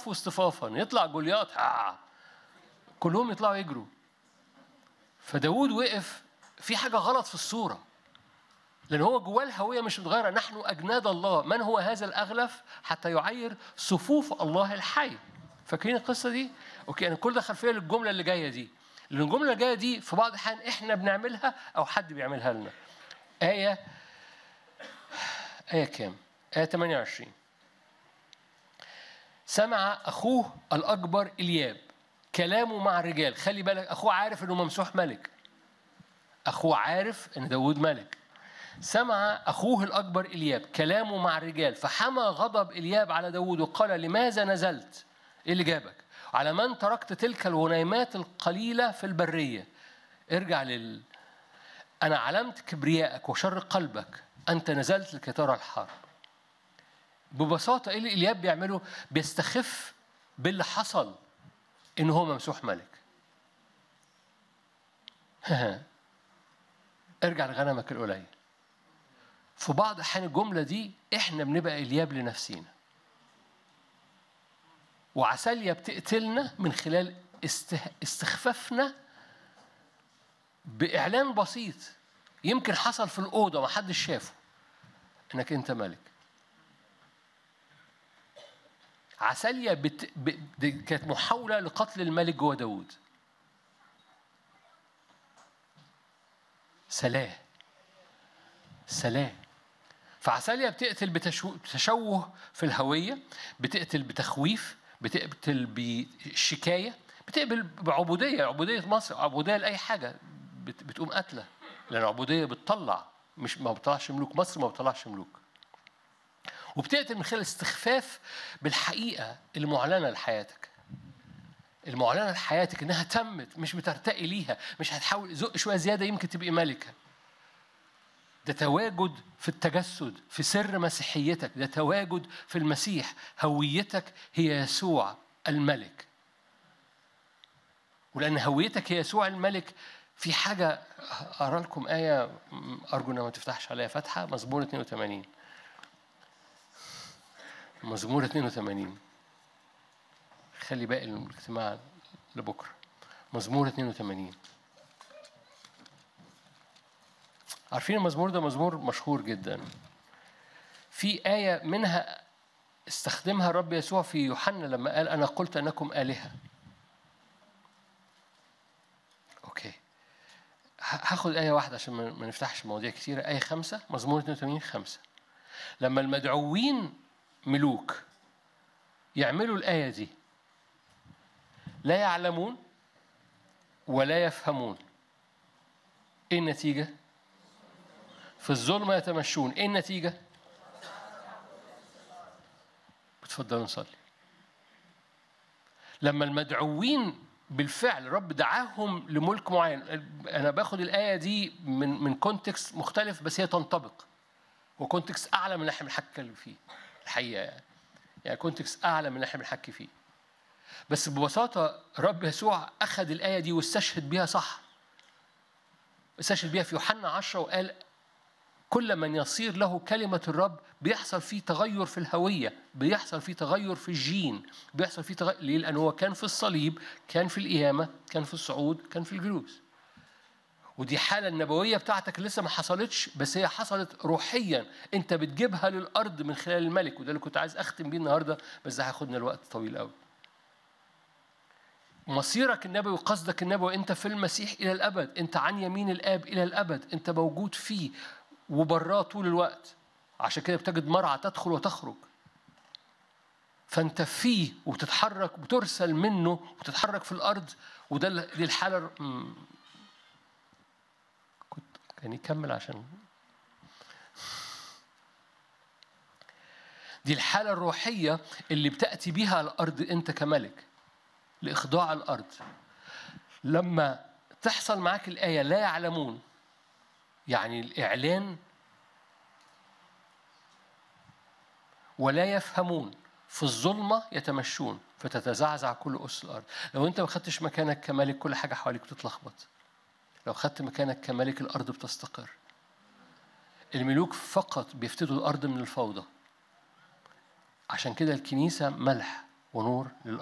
صفوا اصطفافا يطلع جولياط آه. كلهم يطلعوا يجروا فداود وقف في حاجة غلط في الصورة لأن هو جواه الهوية مش متغيرة نحن أجناد الله من هو هذا الأغلف حتى يعير صفوف الله الحي فاكرين القصة دي؟ أوكي أنا كل ده خلفية للجملة اللي جاية دي لأن الجملة اللي جاية دي في بعض الأحيان إحنا بنعملها أو حد بيعملها لنا آية آية كام؟ آية 28 سمع أخوه الأكبر إلياب كلامه مع الرجال خلي بالك أخوه عارف إنه ممسوح ملك أخوه عارف إن داود ملك سمع أخوه الأكبر إلياب كلامه مع الرجال فحمى غضب إلياب على داود وقال لماذا نزلت إيه اللي جابك على من تركت تلك الغنيمات القليلة في البرية ارجع لل أنا علمت كبريائك وشر قلبك أنت نزلت لكي ترى الحرب ببساطة إيه اللي إلياب بيعمله بيستخف باللي حصل إن هو ممسوح ملك ارجع لغنمك القليل في بعض أحيان الجملة دي إحنا بنبقى إلياب لنفسينا وعسالية بتقتلنا من خلال استه- استخفافنا بإعلان بسيط يمكن حصل في الأوضة ما حدش شافه إنك أنت ملك عسالية بت... ب... دي كانت محاولة لقتل الملك جوه داود سلاه سلاه فعسالية بتقتل بتشو... بتشوه في الهوية بتقتل بتخويف بتقتل بشكاية بتقبل بعبودية عبودية مصر عبودية لأي حاجة بت... بتقوم قاتلة لأن العبودية بتطلع مش ما بتطلعش ملوك مصر ما بتطلعش ملوك وبتقتل من خلال استخفاف بالحقيقة المعلنة لحياتك المعلنة لحياتك إنها تمت مش بترتقي ليها مش هتحاول زق شوية زيادة يمكن تبقي ملكة ده تواجد في التجسد في سر مسيحيتك ده تواجد في المسيح هويتك هي يسوع الملك ولأن هويتك هي يسوع الملك في حاجة أقرأ لكم آية أرجو إنها ما تفتحش عليها فتحة مزمور 82 مزمور 82 خلي باقي الاجتماع لبكرة مزمور 82 عارفين المزمور ده مزمور مشهور جدا في آية منها استخدمها الرب يسوع في يوحنا لما قال أنا قلت أنكم آلهة أوكي هاخد آية واحدة عشان ما نفتحش مواضيع كتيرة آية خمسة مزمور 82 خمسة لما المدعوين ملوك يعملوا الآية دي لا يعلمون ولا يفهمون إيه النتيجة؟ في الظلمة يتمشون إيه النتيجة؟ بتفضلوا نصلي لما المدعوين بالفعل رب دعاهم لملك معين انا باخد الايه دي من من كونتكست مختلف بس هي تنطبق وكونتكست اعلى من اللي احنا بنحكي فيه الحقيقه يعني يعني كونتكست اعلى من اللي احنا بنحكي فيه بس ببساطه رب يسوع اخذ الايه دي واستشهد بيها صح استشهد بيها في يوحنا 10 وقال كل من يصير له كلمة الرب بيحصل فيه تغير في الهوية بيحصل فيه تغير في الجين بيحصل فيه تغير ليه؟ لأن هو كان في الصليب كان في القيامة كان في الصعود كان في الجلوس ودي حالة النبوية بتاعتك لسه ما حصلتش بس هي حصلت روحيا انت بتجيبها للأرض من خلال الملك وده اللي كنت عايز أختم بيه النهاردة بس ده هياخدنا الوقت طويل قوي مصيرك النبوي وقصدك النبوي انت في المسيح الى الابد انت عن يمين الاب الى الابد انت موجود فيه وبراه طول الوقت عشان كده بتجد مرعى تدخل وتخرج فانت فيه وبتتحرك وبترسل منه وتتحرك في الارض وده دي الحاله كنت كان يكمل عشان دي الحاله الروحيه اللي بتاتي بيها على الارض انت كملك لاخضاع الارض لما تحصل معاك الايه لا يعلمون يعني الإعلان ولا يفهمون في الظلمة يتمشون فتتزعزع كل أس الأرض لو أنت ما خدتش مكانك كملك كل حاجة حواليك بتتلخبط لو خدت مكانك كملك الأرض بتستقر الملوك فقط بيفتدوا الأرض من الفوضى عشان كده الكنيسة ملح ونور للأرض